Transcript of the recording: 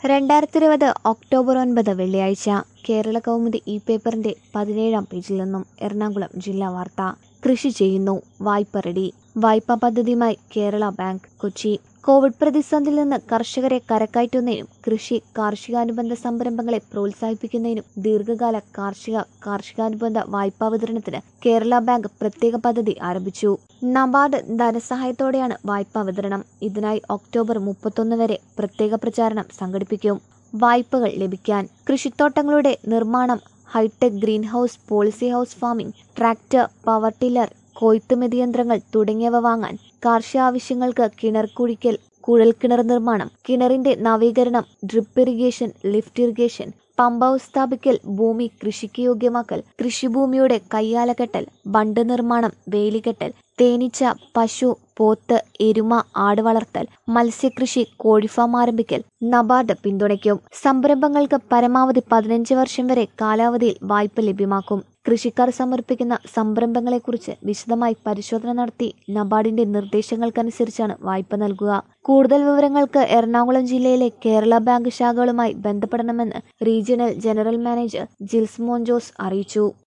രണ്ടായിരത്തി ഇരുപത് ഒക്ടോബർ ഒൻപത് വെള്ളിയാഴ്ച കേരള കൗമുദി ഈ പേപ്പറിന്റെ പതിനേഴാം പേജിൽ നിന്നും എറണാകുളം ജില്ലാ വാർത്ത കൃഷി ചെയ്യുന്നു വായ്പ റെഡി വായ്പാ പദ്ധതിയുമായി കേരള ബാങ്ക് കൊച്ചി കോവിഡ് പ്രതിസന്ധിയിൽ നിന്ന് കർഷകരെ കരക്കയറ്റുന്നതിനും കൃഷി കാർഷികാനുബന്ധ സംരംഭങ്ങളെ പ്രോത്സാഹിപ്പിക്കുന്നതിനും ദീർഘകാല കാർഷിക കാർഷികാനുബന്ധ വായ്പാ വിതരണത്തിന് കേരള ബാങ്ക് പ്രത്യേക പദ്ധതി ആരംഭിച്ചു നബാർഡ് ധനസഹായത്തോടെയാണ് വായ്പാ വിതരണം ഇതിനായി ഒക്ടോബർ മുപ്പത്തൊന്ന് വരെ പ്രത്യേക പ്രചാരണം സംഘടിപ്പിക്കും വായ്പകൾ ലഭിക്കാൻ കൃഷിത്തോട്ടങ്ങളുടെ നിർമ്മാണം hi tech green house policy house farming tractor power tiller കൊയ്ത്ത് മെതിയന്ത്രങ്ങൾ തുടങ്ങിയവ വാങ്ങാൻ കാർഷിക ആവശ്യങ്ങൾക്ക് കിണർ കുഴിക്കൽ കുഴൽക്കിണർ നിർമ്മാണം കിണറിന്റെ നവീകരണം drip irrigation lift irrigation pump house സ്ഥാപിക്കൽ ഭൂമി കൃഷിക്ക് യോഗ്യമാക്കൽ കൃഷിഭൂമിയുടെ കയ്യാലകെട്ടൽ ബണ്ട് നിർമ്മാണം വേലികെട്ടൽ തേനീച്ച പശു പോത്ത് എരുമ ആട് വളർത്തൽ മത്സ്യകൃഷി കോഴിഫാം ആരംഭിക്കൽ നബാർഡ് പിന്തുണയ്ക്കും സംരംഭങ്ങൾക്ക് പരമാവധി പതിനഞ്ച് വർഷം വരെ കാലാവധിയിൽ വായ്പ ലഭ്യമാക്കും കൃഷിക്കാർ സമർപ്പിക്കുന്ന സംരംഭങ്ങളെക്കുറിച്ച് വിശദമായി പരിശോധന നടത്തി നബാർഡിന്റെ നിർദ്ദേശങ്ങൾക്കനുസരിച്ചാണ് വായ്പ നൽകുക കൂടുതൽ വിവരങ്ങൾക്ക് എറണാകുളം ജില്ലയിലെ കേരള ബാങ്ക് ശാഖകളുമായി ബന്ധപ്പെടണമെന്ന് regional general manager Jils Mon Jose അറിയിച്ചു